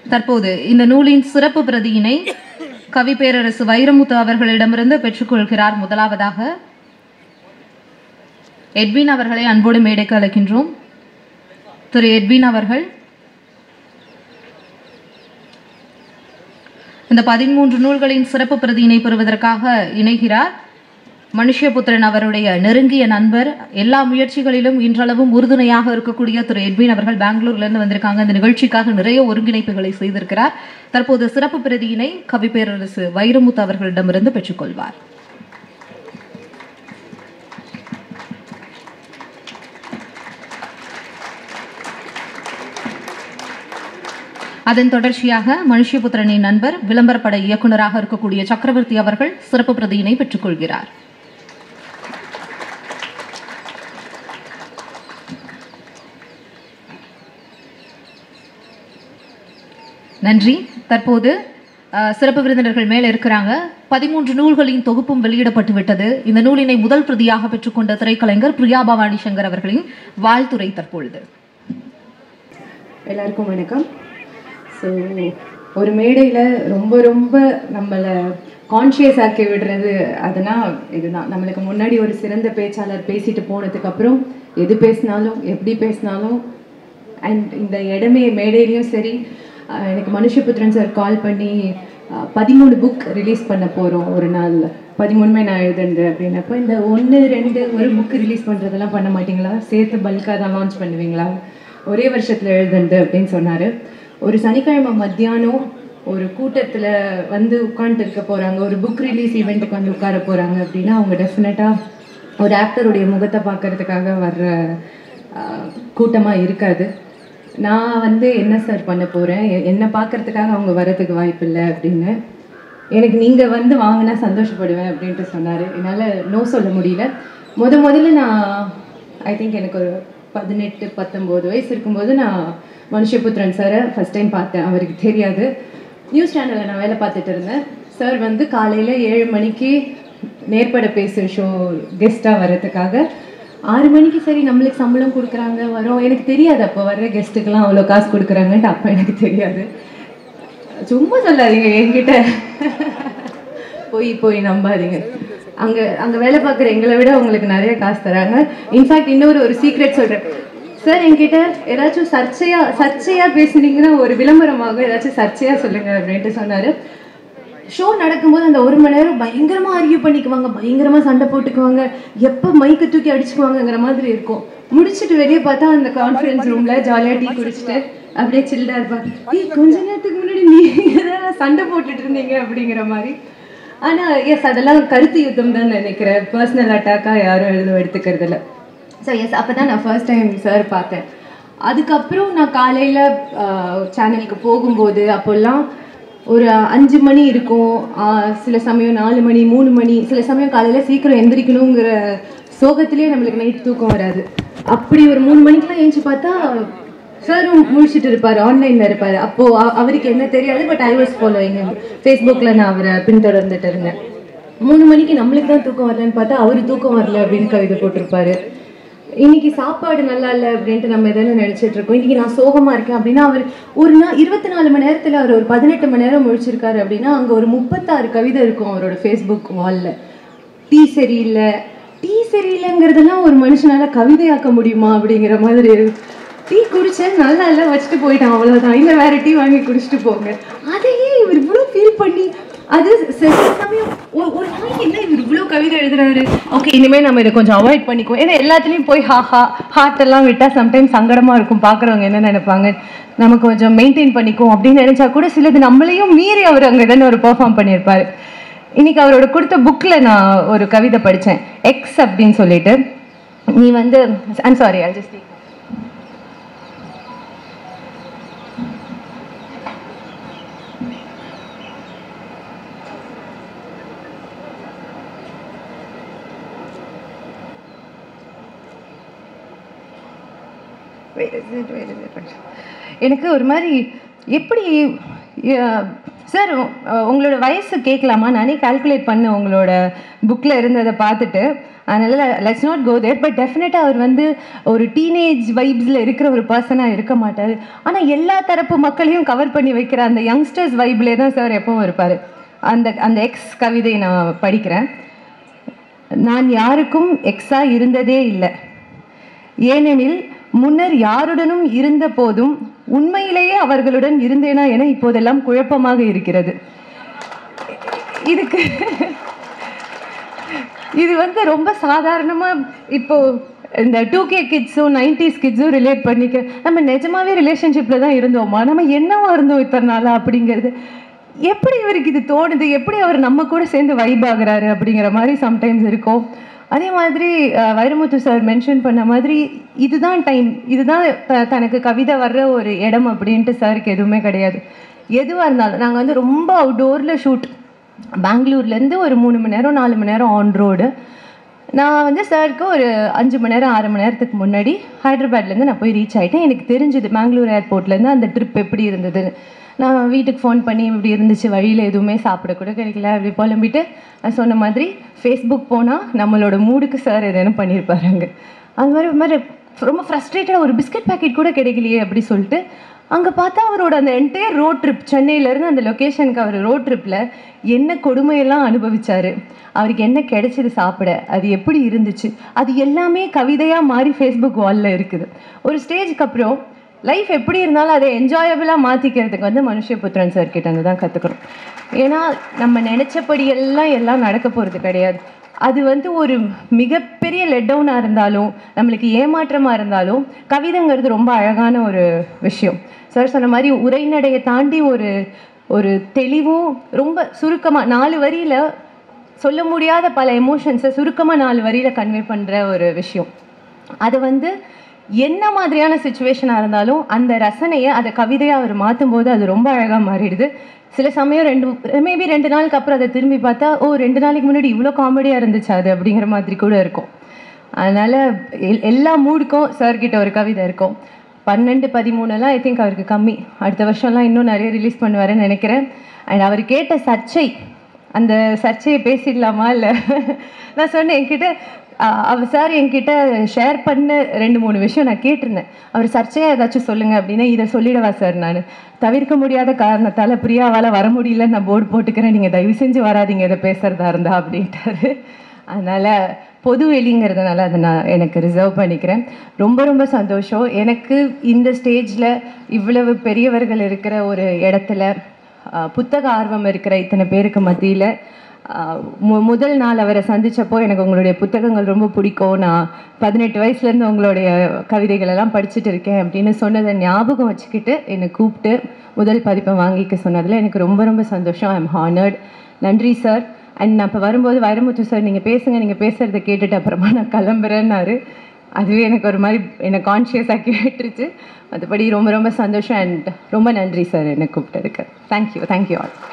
தற்போது இந்த நூலின் சிறப்பு பிரதியினை கவி பேரரசு வைரமுத்து அவர்களிடமிருந்து பெற்றுக்கொள்கிறார் முதலாவதாக எட்வின் அவர்களை அன்போடு மேடைக்கு அழைக்கின்றோம் திரு எட்வின் அவர்கள் இந்த பதிமூன்று நூல்களின் சிறப்பு பிரதியினை பெறுவதற்காக இணைகிறார் மனுஷபுத்திரன் அவருடைய நெருங்கிய நண்பர் எல்லா முயற்சிகளிலும் இன்றளவும் உறுதுணையாக இருக்கக்கூடிய திரு எட்வின் அவர்கள் பெங்களூர்ல இருந்து வந்திருக்காங்க இந்த நிகழ்ச்சிக்காக நிறைய ஒருங்கிணைப்புகளை செய்திருக்கிறார் தற்போது சிறப்பு பிரதியினை கவி பேரரசு வைரமுத்து அவர்களிடமிருந்து பெற்றுக்கொள்வார் அதன் தொடர்ச்சியாக மனுஷபுத்திரனின் நண்பர் விளம்பரப்பட இயக்குனராக இருக்கக்கூடிய சக்கரவர்த்தி அவர்கள் சிறப்பு பிரதியினை பெற்றுக்கொள்கிறார் நன்றி தற்போது அஹ், சிறப்பு விருந்தினர்கள் மேலே இருக்கிறாங்க பதிமூன்று நூல்களின் தொகுப்பும் வெளியிடப்பட்டு விட்டது இந்த நூலினை முதல் பிரதியாக பெற்றுக்கொண்ட திரைக்கலைஞர் பிரியா பவானி சங்கர் அவர்களின் வாழ்த்துரை தற்பொழுது எல்லாருக்கும் வணக்கம் ஸோ ஒரு மேடையில் ரொம்ப ரொம்ப நம்மளை கான்ஷியஸ் ஆக்கி விடுறது அதுனா இதுதான் நம்மளுக்கு முன்னாடி ஒரு சிறந்த பேச்சாளர் பேசிட்டு போனதுக்கு அப்புறம் எது பேசினாலும் எப்படி பேசினாலும் அண்ட் இந்த இடமே மேடையிலையும் சரி அஹ் எனக்கு மனுஷபுத்திரன் சார் கால் பண்ணி அஹ், பதிமூணு புக் ரிலீஸ் பண்ண போகிறோம் ஒரு நாளில் பதிமூணுமே நான் எழுதுண்டு அப்படின்னப்போ இந்த ஒன்று ரெண்டு ஒரு புக் ரிலீஸ் பண்ணுறதெல்லாம் பண்ண மாட்டீங்களா சேர்த்து பல்காக தான் லான்ச் பண்ணுவீங்களா ஒரே வருஷத்தில் எழுதுண்டு அப்படின்னு சொன்னார் ஒரு சனிக்கிழமை மத்தியானம் ஒரு கூட்டத்தில் வந்து உட்காந்துட்டு இருக்க போகிறாங்க ஒரு புக் ரிலீஸ் ஈவெண்ட்டுக்கு வந்து உட்கார போகிறாங்க அப்படின்னா அவங்க டெஃபினட்டாக ஒரு ஆக்டருடைய முகத்தை பார்க்கறதுக்காக வர்ற கூட்டமாக இருக்காது நான் வந்து என்ன சார் பண்ண போகிறேன் என்னை பார்க்கறதுக்காக அவங்க வர்றதுக்கு வாய்ப்பு இல்லை அப்படின்னு எனக்கு நீங்கள் வந்து வாங்கினா சந்தோஷப்படுவேன் அப்படின்ட்டு சொன்னார் என்னால் நோ சொல்ல முடியல முத முதல்ல நான் ஐ திங்க் எனக்கு ஒரு பதினெட்டு பத்தொம்போது வயசு இருக்கும்போது நான் மனுஷபுத்திரன் சாரை ஃபஸ்ட் டைம் பார்த்தேன் அவருக்கு தெரியாது நியூஸ் சேனலில் நான் வேலை பார்த்துட்டு இருந்தேன் சார் வந்து காலையில் ஏழு மணிக்கு நேர்பட பேசு ஷோ கெஸ்ட்டாக வர்றதுக்காக ஆறு மணிக்கு சரி நம்மளுக்கு சம்பளம் கொடுக்குறாங்க வரோம் எனக்கு தெரியாது அப்போ வர்ற கெஸ்ட்டுக்கெல்லாம் அவ்வளோ காசு கொடுக்குறாங்கன்ட்டு அப்போ எனக்கு தெரியாது சும்மா சொல்லாதீங்க என்கிட்ட போய் போய் நம்பாதீங்க அங்க அங்க வேலை பார்க்குற எங்களை விட உங்களுக்கு நிறைய காசு தராங்க இன்ஃபேக்ட் இன்னொரு ஒரு சீக்ரெட் சொல்றேன் சார் என்கிட்ட ஏதாச்சும் சர்ச்சையா சர்ச்சையா பேசுனீங்கன்னா ஒரு விளம்பரமாக ஏதாச்சும் சர்ச்சையா சொல்லுங்க அப்படின்ட்டு சொன்னாரு ஷோ நடக்கும்போது அந்த ஒரு மணி நேரம் பயங்கரமா ஆர்கியூ பண்ணிக்குவாங்க பயங்கரமா சண்டை போட்டுக்குவாங்க எப்போ மைக்கு தூக்கி அடிச்சுக்குவாங்கங்கிற மாதிரி இருக்கும் முடிச்சுட்டு வெளியே பார்த்தா அந்த கான்ஃபரன்ஸ் ரூம்ல ஜாலியா டீ குடிச்சிட்டு அப்படியே சில்டா இருப்பாங்க "ஏய், கொஞ்ச நேரத்துக்கு முன்னாடி நீங்க தான் சண்டை போட்டுட்டு இருந்தீங்க அப்படிங்கிற மாதிரி ஆனா எஸ் அதெல்லாம் கருத்து யுத்தம் தான் நினைக்கிறேன் பர்சனல் அட்டாக்கா யாரும் எழுத எடுத்துக்கிறது இல்லை ஸோ எஸ் அப்போ தான் நான் ஃபர்ஸ்ட் டைம் சார் பார்த்தேன் அதுக்கப்புறம் நான் காலையில் சேனலுக்கு போகும்போது அப்போல்லாம் ஒரு அஞ்சு மணி இருக்கும் ஆஹ் சில சமயம் நாலு மணி மூணு மணி சில சமயம் காலையில் சீக்கிரம் எந்திரிக்கணுங்கிற சோகத்திலே நம்மளுக்கு நைட் தூக்கம் வராது அப்படி ஒரு மூணு மணிக்கெலாம் ஏஞ்சி பார்த்தா சாரும் முழிச்சிட்டு இருப்பார் ஆன்லைனில் இருப்பார் அப்போது அவருக்கு என்ன தெரியாது பட் ஐ வாஸ் ஃபாலோயிங் ஃபேஸ்புக்கில் நான் அவரை பின்தொடர்ந்துட்டு இருந்தேன் மூணு மணிக்கு நம்மளுக்கு தான் தூக்கம் வரலன்னு பார்த்தா அவர் தூக்கம் வரல அப்படின்னு கவிதை போட்டிருப்பாரு இன்னைக்கு சாப்பாடு நல்லா இல்லை அப்படின்ட்டு நம்ம எதனா நினைச்சிட்டு இருக்கோம் இன்னைக்கு நான் சோகமா இருக்கேன் அப்படின்னா அவர் ஒரு நாள் இருபத்தி நாலு மணி நேரத்துல அவர் ஒரு பதினெட்டு மணி நேரம் முழிச்சிருக்காரு அப்படின்னா அங்க ஒரு முப்பத்தாறு கவிதை இருக்கும் அவரோட ஃபேஸ்புக் வால்ல டீ சரியில்லை டீ சரியில்லைங்கிறதெல்லாம் ஒரு மனுஷனால கவிதையாக்க முடியுமா அப்படிங்கிற மாதிரி இருக்கு. டீ குடிச்சேன் நல்லா இல்லை வச்சுட்டு போயிட்டான் அவ்வளவுதான் இல்லை வேற டீ வாங்கி குடிச்சிட்டு போங்க அதையே இவர் இவ்வளோ ஃபீல் பண்ணி அது சில சமயம் ஒரு ஒரு நாளைக்கு என்ன இவர் இவ்வளோ கவிதை எழுதுறாரு ஓகே இனிமேல் நம்ம இதை கொஞ்சம் அவாய்ட் பண்ணிக்குவோம் ஏன்னா எல்லாத்துலேயும் போய் ஹா ஹா ஹார்ட் எல்லாம் விட்டால் சம்டைம்ஸ் சங்கடமாக இருக்கும் பார்க்குறவங்க என்ன நினைப்பாங்க நம்ம கொஞ்சம் மெயின்டைன் பண்ணிக்குவோம் அப்படின்னு நினைச்சா கூட சிலது நம்மளையும் மீறி அவர் அங்கே தானே ஒரு பெர்ஃபார்ம் பண்ணியிருப்பாரு இன்னைக்கு அவரோட கொடுத்த புக்கில் நான் ஒரு கவிதை படித்தேன் எக்ஸ் அப்படின்னு சொல்லிட்டு நீ வந்து I'm sorry I just Wait, is it- wait, is it right? எனக்கு ஒரு மாதிரி எப்படி சார் உங்களோட வயசு கேட்கலாமா நானே கால்குலேட் பண்ணேன் உங்களோட புக்கில் இருந்ததை பார்த்துட்டு அதனால let's not go there but டெஃபினட்டாக அவர் வந்து ஒரு டீனேஜ் வைப்ஸில் இருக்கிற ஒரு பர்சனாக இருக்க மாட்டார் ஆனால் எல்லா தரப்பு மக்களையும் கவர் பண்ணி வைக்கிற அந்த யங்ஸ்டர்ஸ் வைப்லே தான் சார் எப்பவும் இருப்பார் அந்த அந்த எக்ஸ் கவிதை நான் படிக்கிறேன் நான் யாருக்கும் எக்ஸா இருந்ததே இல்லை ஏனெனில் முன்னர் யாருடனும் இருந்த போதும் உண்மையிலேயே அவர்களுடன் இருந்தேனா என இப்போதெல்லாம் குழப்பமாக இருக்கிறது இதுக்கு இது வந்து ரொம்ப சாதாரணமாக இப்போ இந்த டூ கே கிட்ஸும் நைன்டிஸ் கிட்ஸும் ரிலேட் பண்ணிக்க நம்ம நிஜமாவே ரிலேஷன்ஷிப்பில் தான் இருந்தோமா நம்ம என்னவா இருந்தோம் இத்தனை நாளா அப்படிங்கிறது எப்படி இவருக்கு இது தோணுது எப்படி அவர் நம்ம கூட சேர்ந்து வைப் ஆகுறாரு அப்படிங்கிற மாதிரி சம்டைம்ஸ் இருக்கும் அதே மாதிரி அஹ், வைரமுத்து சார் மென்ஷன் பண்ண மாதிரி இதுதான் டைம் இதுதான் த- தனக்கு கவிதை வர்ற ஒரு இடம் அப்படின்ட்டு சாருக்கு எதுவுமே கிடையாது எதுவாக இருந்தாலும் நாங்கள் வந்து ரொம்ப அவுட்டோரில் ஷூட் பெங்களூர்லேருந்து ஒரு மூணு மணி நேரம் நாலு மணி நேரம் ஆன் ரோடு நான் வந்து சாருக்கு ஒரு அஞ்சு மணி நேரம் ஆறு மணி நேரத்துக்கு முன்னாடி ஹைதராபாத்லேருந்து நான் போய் ரீச் ஆகிட்டேன் எனக்கு தெரிஞ்சுது பெங்களூர் ஏர்போர்ட்லேருந்து அந்த ட்ரிப் எப்படி இருந்ததுன்னு நான் வீட்டுக்கு ஃபோன் பண்ணி இப்படி இருந்துச்சு வழியில் எதுவுமே சாப்பிட கூட கிடைக்கல அப்படி புலம்பிட்டு நான் சொன்ன மாதிரி ஃபேஸ்புக் போனால் நம்மளோட மூடுக்கு சார் எதுன்னு பண்ணியிருப்பாரு அங்கே அது மாதிரி ஒரு மாதிரி ரொம்ப ஃப்ரஸ்ட்ரேட்டடாக ஒரு பிஸ்கட் பாக்கெட் கூட கிடைக்கலையே அப்படி சொல்லிட்டு அங்கே பார்த்தா அவரோட அந்த என்டையர் ரோட் ட்ரிப் சென்னையிலேருந்து அந்த லொக்கேஷனுக்கு அவர் ரோட் ட்ரிப்பில் என்ன கொடுமையெல்லாம் அனுபவிச்சாரு அவருக்கு என்ன கிடைச்சது சாப்பிட அது எப்படி இருந்துச்சு அது எல்லாமே கவிதையாக மாறி ஃபேஸ்புக் வாலில் இருக்குது ஒரு ஸ்டேஜ்க்கு அப்புறம் லைஃப் எப்படி இருந்தாலும் அதை என்ஜாயபிளாக மாற்றிக்கிறதுக்கு வந்து மனுஷபுத்திரன் சார் கிட்ட இருந்து தான் கற்றுக்கணும் ஏன்னா நம்ம நினச்சபடி எல்லாம் எல்லாம் நடக்க போகிறது கிடையாது அது வந்து ஒரு மிகப்பெரிய லெட் டவுனாக இருந்தாலும் நம்மளுக்கு ஏமாற்றமாக இருந்தாலும் கவிதைங்கிறது ரொம்ப அழகான ஒரு விஷயம் சார் சொன்ன மாதிரி உரைநடையை தாண்டி ஒரு ஒரு தெளிவும் ரொம்ப சுருக்கமாக நாலு வரியில் சொல்ல முடியாத பல எமோஷன்ஸை சுருக்கமாக நாலு வரியில் கன்வே பண்ணுற ஒரு விஷயம் அதை வந்து என்ன மாதிரியான சுச்சுவேஷனாக இருந்தாலும் அந்த ரசனையை அதை கவிதையாக அவர் மாற்றும் போது அது ரொம்ப அழகாக மாறிடுது சில சமயம் ரெண்டு மேபி ரெண்டு நாளுக்கு அப்புறம் அதை திரும்பி பார்த்தா ஓ ரெண்டு நாளைக்கு முன்னாடி இவ்வளோ காமெடியாக இருந்துச்சு அது அப்படிங்கிற மாதிரி கூட இருக்கும் அதனால் எல் எல்லா மூடுக்கும் சார்கிட்ட ஒரு கவிதை இருக்கும் பன்னெண்டு பதிமூணுலாம் ஐ திங்க் அவருக்கு கம்மி அடுத்த வருஷம்லாம் இன்னும் நிறைய ரிலீஸ் பண்ணுவாருன்னு நினைக்கிறேன் அண்ட் அவர் கேட்ட சர்ச்சை அந்த சர்ச்சையை பேசிடலாமா இல்லை நான் சொன்னேன் என்கிட்ட அஹ், அவர் சார் என்கிட்ட ஷேர் பண்ண ரெண்டு மூணு விஷயம் நான் கேட்டிருந்தேன் அவர் சர்ச்சையாக ஏதாச்சும் சொல்லுங்கள் அப்படின்னா இதை சொல்லிடவா சார் நான் தவிர்க்க முடியாத காரணத்தால் பிரியாவால் வர முடியல நான் போர்டு போட்டுக்கிறேன் நீங்கள் தயவு செஞ்சு வராதீங்க இதை பேசுகிறதா இருந்தா அப்படின்ட்டாரு அதனால் பொது வெளிங்கிறதுனால அதை நான் எனக்கு ரிசர்வ் பண்ணிக்கிறேன் ரொம்ப ரொம்ப சந்தோஷம் எனக்கு இந்த ஸ்டேஜில் இவ்வளவு பெரியவர்கள் இருக்கிற ஒரு இடத்துல ஆஹ், புத்தக ஆர்வம் இருக்கிற இத்தனை பேருக்கு மத்தியில் மு முதல் நாள் அவரை சந்திச்சப்போ எனக்கு உங்களுடைய புத்தகங்கள் ரொம்ப பிடிக்கும் நான் பதினெட்டு வயசுலேருந்து உங்களுடைய கவிதைகள் எல்லாம் படிச்சுட்டு இருக்கேன் அப்படின்னு சொன்னதை ஞாபகம் வச்சுக்கிட்டு என்னை கூப்பிட்டு முதல் பதிப்பை வாங்கிக்க சொன்னதில் எனக்கு ரொம்ப ரொம்ப சந்தோஷம் ஐ எம் ஹானர்ட் நன்றி சார் அண்ட் நான் இப்போ வரும்போது வைரமுத்து சார் நீங்கள் பேசுங்க நீங்கள் பேசுகிறத கேட்டுட்டு அப்புறமா நான் கிளம்புறேன்னாரு அதுவே எனக்கு ஒரு மாதிரி என்னை கான்ஷியஸாக கேட்டுருச்சு மற்றபடி ரொம்ப ரொம்ப சந்தோஷம் அண்ட் ரொம்ப நன்றி சார் என்னை கூப்பிட்டதுக்கு தேங்க்யூ தேங்க்யூ ஆல்